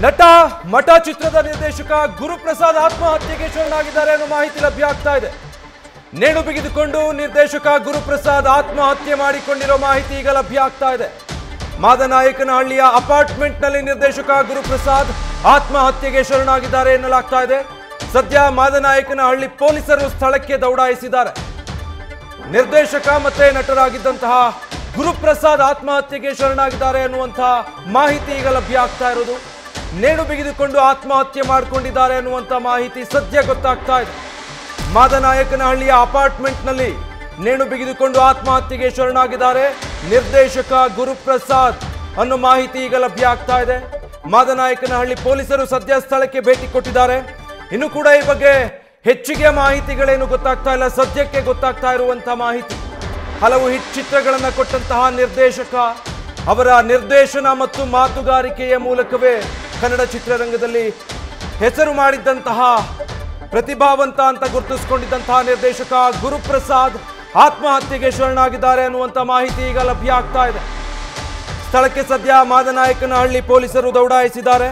ನಟ ಮಠ ಚಿತ್ರದ ನಿರ್ದೇಶಕ ಗುರುಪ್ರಸಾದ್ ಆತ್ಮಹತ್ಯೆಗೆ ಶರಣಾಗಿದ್ದಾರೆ ಅನ್ನೋ ಮಾಹಿತಿ ಲಭ್ಯ ಆಗ್ತಾ ಇದೆ ನೇಣು ಬಿಗಿದುಕೊಂಡು ನಿರ್ದೇಶಕ ಗುರುಪ್ರಸಾದ್ ಆತ್ಮಹತ್ಯೆ ಮಾಡಿಕೊಂಡಿರೋ ಮಾಹಿತಿ ಈಗ ಲಭ್ಯ ಆಗ್ತಾ ಇದೆ ಮಾದನಾಯಕನಹಳ್ಳಿಯ ಅಪಾರ್ಟ್ಮೆಂಟ್ನಲ್ಲಿ ನಿರ್ದೇಶಕ ಗುರುಪ್ರಸಾದ್ ಆತ್ಮಹತ್ಯೆಗೆ ಶರಣಾಗಿದ್ದಾರೆ ಎನ್ನಲಾಗ್ತಾ ಇದೆ ಸದ್ಯ ಮಾದನಾಯಕನಹಳ್ಳಿ ಪೊಲೀಸರು ಸ್ಥಳಕ್ಕೆ ದೌಡಾಯಿಸಿದ್ದಾರೆ ನಿರ್ದೇಶಕ ಮತ್ತೆ ನಟರಾಗಿದ್ದಂತಹ ಗುರುಪ್ರಸಾದ್ ಆತ್ಮಹತ್ಯೆಗೆ ಶರಣಾಗಿದ್ದಾರೆ ಅನ್ನುವಂತಹ ಮಾಹಿತಿ ಈಗ ಲಭ್ಯ ಆಗ್ತಾ ಇರೋದು ನೇಣು ಬಿಗಿದುಕೊಂಡು ಆತ್ಮಹತ್ಯೆ ಮಾಡಿಕೊಂಡಿದ್ದಾರೆ ಅನ್ನುವಂಥ ಮಾಹಿತಿ ಸದ್ಯ ಗೊತ್ತಾಗ್ತಾ ಇದೆ ಮಾದನಾಯಕನಹಳ್ಳಿಯ ಅಪಾರ್ಟ್ಮೆಂಟ್ನಲ್ಲಿ ನೇಣು ಬಿಗಿದುಕೊಂಡು ಆತ್ಮಹತ್ಯೆಗೆ ಶರಣಾಗಿದ್ದಾರೆ ನಿರ್ದೇಶಕ ಗುರುಪ್ರಸಾದ್ ಅನ್ನೋ ಮಾಹಿತಿ ಈಗ ಲಭ್ಯ ಆಗ್ತಾ ಇದೆ ಮಾದನಾಯಕನಹಳ್ಳಿ ಪೊಲೀಸರು ಸದ್ಯ ಸ್ಥಳಕ್ಕೆ ಭೇಟಿ ಕೊಟ್ಟಿದ್ದಾರೆ ಇನ್ನು ಕೂಡ ಈ ಬಗ್ಗೆ ಹೆಚ್ಚಿಗೆ ಮಾಹಿತಿಗಳೇನು ಗೊತ್ತಾಗ್ತಾ ಇಲ್ಲ ಸದ್ಯಕ್ಕೆ ಗೊತ್ತಾಗ್ತಾ ಇರುವಂತಹ ಮಾಹಿತಿ ಹಲವು ಹಿಟ್ ಚಿತ್ರಗಳನ್ನ ಕೊಟ್ಟಂತಹ ನಿರ್ದೇಶಕ ಅವರ ನಿರ್ದೇಶನ ಮತ್ತು ಮಾತುಗಾರಿಕೆಯ ಮೂಲಕವೇ ಕನ್ನಡ ಚಿತ್ರರಂಗದಲ್ಲಿ ಹೆಸರು ಮಾಡಿದ್ದಂತಹ ಪ್ರತಿಭಾವಂತ ಅಂತ ಗುರುತಿಸಿಕೊಂಡಿದ್ದಂತಹ ನಿರ್ದೇಶಕ ಗುರುಪ್ರಸಾದ್ ಆತ್ಮಹತ್ಯೆಗೆ ಶರಣಾಗಿದ್ದಾರೆ ಅನ್ನುವಂಥ ಮಾಹಿತಿ ಈಗ ಲಭ್ಯ ಆಗ್ತಾ ಇದೆ ಸ್ಥಳಕ್ಕೆ ಸದ್ಯ ಮಾದನಾಯಕನಹಳ್ಳಿ ಪೊಲೀಸರು ದೌಡಾಯಿಸಿದ್ದಾರೆ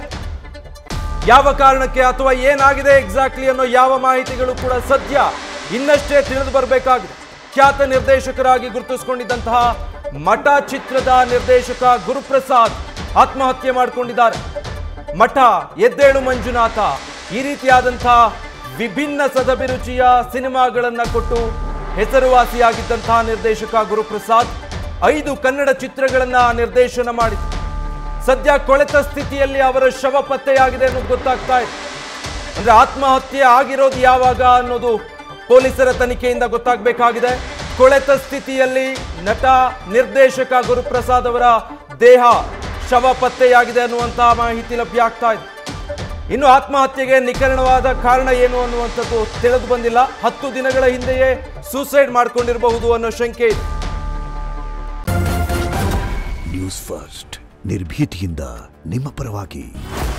ಯಾವ ಕಾರಣಕ್ಕೆ ಅಥವಾ ಏನಾಗಿದೆ ಎಕ್ಸಾಕ್ಟ್ಲಿ ಅನ್ನೋ ಯಾವ ಮಾಹಿತಿಗಳು ಕೂಡ ಸದ್ಯ ಇನ್ನಷ್ಟೇ ತಿಳಿದು ಬರಬೇಕಾಗಿದೆ ಖ್ಯಾತ ನಿರ್ದೇಶಕರಾಗಿ ಗುರುತಿಸಿಕೊಂಡಿದ್ದಂತಹ ಮಠ ಚಿತ್ರದ ನಿರ್ದೇಶಕ ಗುರುಪ್ರಸಾದ್ ಆತ್ಮಹತ್ಯೆ ಮಾಡಿಕೊಂಡಿದ್ದಾರೆ ಮಠ ಎದ್ದೇಳು ಮಂಜುನಾಥ ಈ ರೀತಿಯಾದಂತಹ ವಿಭಿನ್ನ ಸದಭಿರುಚಿಯ ಸಿನಿಮಾಗಳನ್ನ ಕೊಟ್ಟು ಹೆಸರುವಾಸಿಯಾಗಿದ್ದಂತಹ ನಿರ್ದೇಶಕ ಗುರುಪ್ರಸಾದ್ ಐದು ಕನ್ನಡ ಚಿತ್ರಗಳನ್ನ ನಿರ್ದೇಶನ ಮಾಡಿದ್ರು ಸದ್ಯ ಕೊಳೆತ ಸ್ಥಿತಿಯಲ್ಲಿ ಅವರ ಶವ ಪತ್ತೆಯಾಗಿದೆ ಅನ್ನೋದು ಗೊತ್ತಾಗ್ತಾ ಇದೆ ಅಂದ್ರೆ ಆತ್ಮಹತ್ಯೆ ಆಗಿರೋದು ಯಾವಾಗ ಅನ್ನೋದು ಪೊಲೀಸರ ತನಿಖೆಯಿಂದ ಗೊತ್ತಾಗಬೇಕಾಗಿದೆ ಕೊಳೆತ ಸ್ಥಿತಿಯಲ್ಲಿ ನಟ ನಿರ್ದೇಶಕ ಗುರುಪ್ರಸಾದ್ ಅವರ ದೇಹ ಶವ ಪತ್ತೆಯಾಗಿದೆ ಅನ್ನುವಂತಹ ಮಾಹಿತಿ ಲಭ್ಯ ಆಗ್ತಾ ಇದೆ ಇನ್ನು ಆತ್ಮಹತ್ಯೆಗೆ ನಿಖರವಾದ ಕಾರಣ ಏನು ಅನ್ನುವಂಥದ್ದು ತಿಳಿದು ಬಂದಿಲ್ಲ ಹತ್ತು ದಿನಗಳ ಹಿಂದೆಯೇ ಸೂಸೈಡ್ ಮಾಡ್ಕೊಂಡಿರಬಹುದು ಅನ್ನೋ ಶಂಕೆ ಇದೆ ನ್ಯೂಸ್ ಫಸ್ಟ್ ನಿರ್ಭೀತಿಯಿಂದ ನಿಮ್ಮ ಪರವಾಗಿ